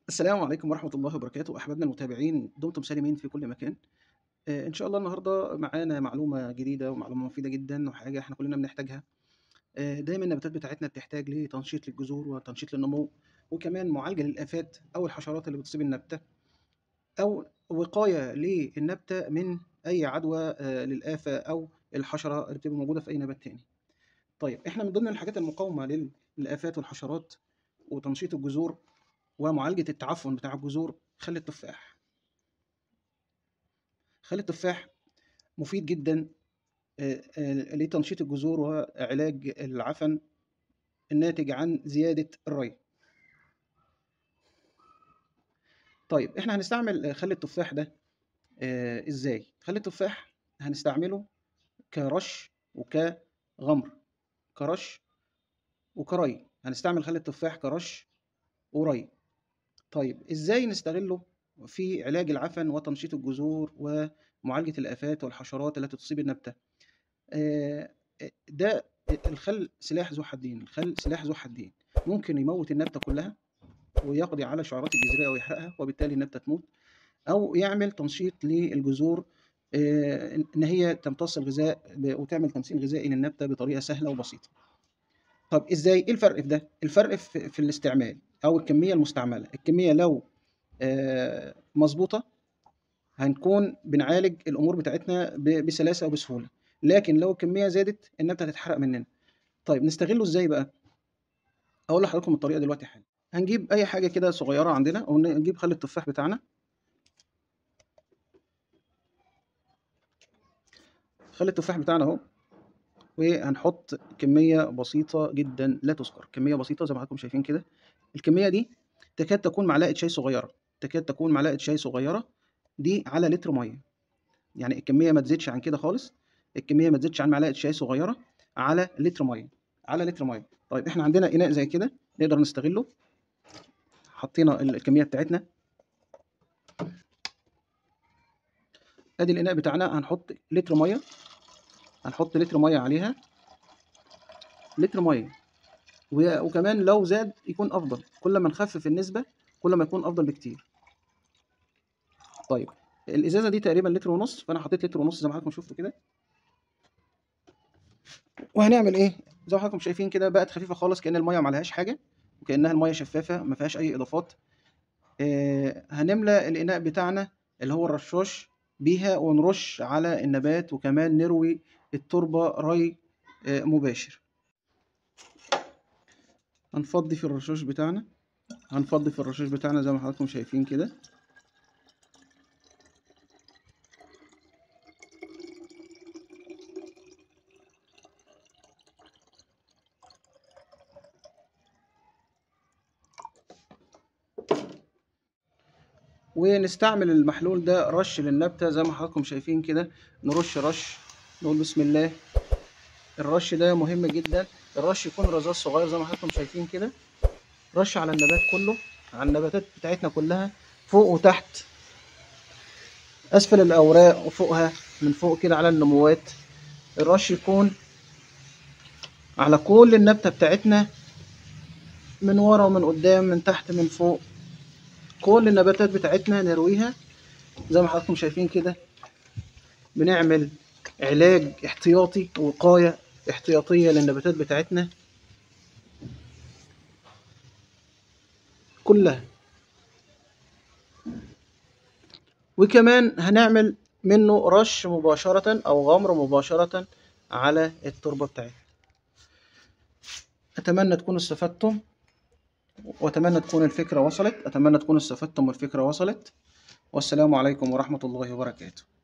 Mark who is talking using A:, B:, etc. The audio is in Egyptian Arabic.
A: السلام عليكم ورحمة الله وبركاته، أحبابنا المتابعين دمتم سالمين في كل مكان. آآ إن شاء الله النهارده معانا معلومة جديدة ومعلومة مفيدة جدًا وحاجة إحنا كلنا بنحتاجها. آآ دايمًا النباتات بتاعتنا بتحتاج لتنشيط للجذور وتنشيط للنمو، وكمان معالجة للآفات أو الحشرات اللي بتصيب النبتة، أو وقاية للنبتة من أي عدوى آآ للآفة أو الحشرة اللي بتبقى موجودة في أي نبات تاني. طيب إحنا من ضمن الحاجات المقاومة لل للآفات والحشرات وتنشيط الجذور ومعالجة التعفن بتاع الجذور خل التفاح. خل التفاح مفيد جدًا آآ آآ لتنشيط الجذور وعلاج العفن الناتج عن زيادة الري. طيب إحنا هنستعمل خل التفاح ده آآ إزاي؟ خل التفاح هنستعمله كرش وكغمر، كرش وكري، هنستعمل خل التفاح كرش وري. طيب إزاي نستغله في علاج العفن وتنشيط الجذور ومعالجة الآفات والحشرات التي تصيب النبتة؟ آآ ده الخل سلاح ذو حدين، الخل سلاح ذو حدين، ممكن يموت النبتة كلها ويقضي على الشعيرات الجذرية ويحرقها وبالتالي النبتة تموت، أو يعمل تنشيط للجذور آآ إن هي تمتص الغذاء ب وتعمل تمثيل غذائي للنبتة بطريقة سهلة وبسيطة. طب إزاي؟ إيه الفرق في ده؟ الفرق في في الاستعمال أو الكمية المستعملة، الكمية لو آآ مضبوطة هنكون بنعالج الأمور بتاعتنا ب بسلاسة وبسهولة، لكن لو الكمية زادت النبتة هتتحرق مننا. طيب نستغله إزاي بقى؟ هاقول لحضراتكم الطريقة دلوقتي حالًا. هنجيب أي حاجة كده صغيرة عندنا أو نجيب خل التفاح بتاعنا. خل التفاح بتاعنا أهو، وهنحط كمية بسيطة جدًا لا تُذكر، كمية بسيطة زي ما حضراتكم شايفين كده. الكمية دي تكاد تكون معلقة شاي صغيرة، تكاد تكون معلقة شاي صغيرة دي على لتر مَيّة. يعني الكمية ما تزيدش عن كده خالص، الكمية ما تزيدش عن معلقة شاي صغيرة على لتر مَيّة، على لتر مَيّة. طيب إحنا عندنا إناء زي كده نقدر نستغله. حطينا ال الكمية بتاعتنا. أدي الإناء بتاعنا هنحط لتر مَيّة، هنحط لتر مَيّة عليها. لتر مَيّة. و وكمان لو زاد يكون أفضل، كل ما نخفف النسبة كل ما يكون أفضل بكتير. طيب الإزازة دي تقريبًا لتر ونُص، فأنا حطيت لتر ونُص زي ما حضراتكم شُفتوا كده. وهنعمل إيه؟ زي ما حضراتكم شايفين كده بقت خفيفة خالص كأن المَيّة ما عليهاش حاجة، وكأنها المَيّة شفافة ما فيهاش أي إضافات. آآ هنملى الإناء بتاعنا اللي هو الرشاش بيها ونرش على النبات وكمان نروي التربة ري آآ مباشر. هنفضّي في الرشاش بتاعنا، هنفضّي في الرشاش بتاعنا زي ما حضراتكم شايفين كده. ونستعمل المحلول ده رش للنبتة زي ما حضراتكم شايفين كده، نرش رش، نقول بسم الله. الرش ده مهم جدًا، الرش يكون رذاذ صغير زي ما حضراتكم شايفين كده. رش على النبات كله، على النباتات بتاعتنا كلها فوق وتحت. أسفل الأوراق وفوقها، من فوق كده على النموات. الرش يكون على كل النبتة بتاعتنا من ورا ومن قدام، من تحت، من فوق. كل النباتات بتاعتنا نرويها زي ما حضراتكم شايفين كده. بنعمل علاج احتياطي، وقاية احتياطية للنباتات بتاعتنا. كلها. وكمان هنعمل منه رش مباشرةً أو غمر مباشرةً على التربة بتاعتنا. أتمنى تكونوا استفدتم، وأتمنى تكون الفكرة وصلت، أتمنى تكونوا استفدتم والفكرة وصلت. والسلام عليكم ورحمة الله وبركاته.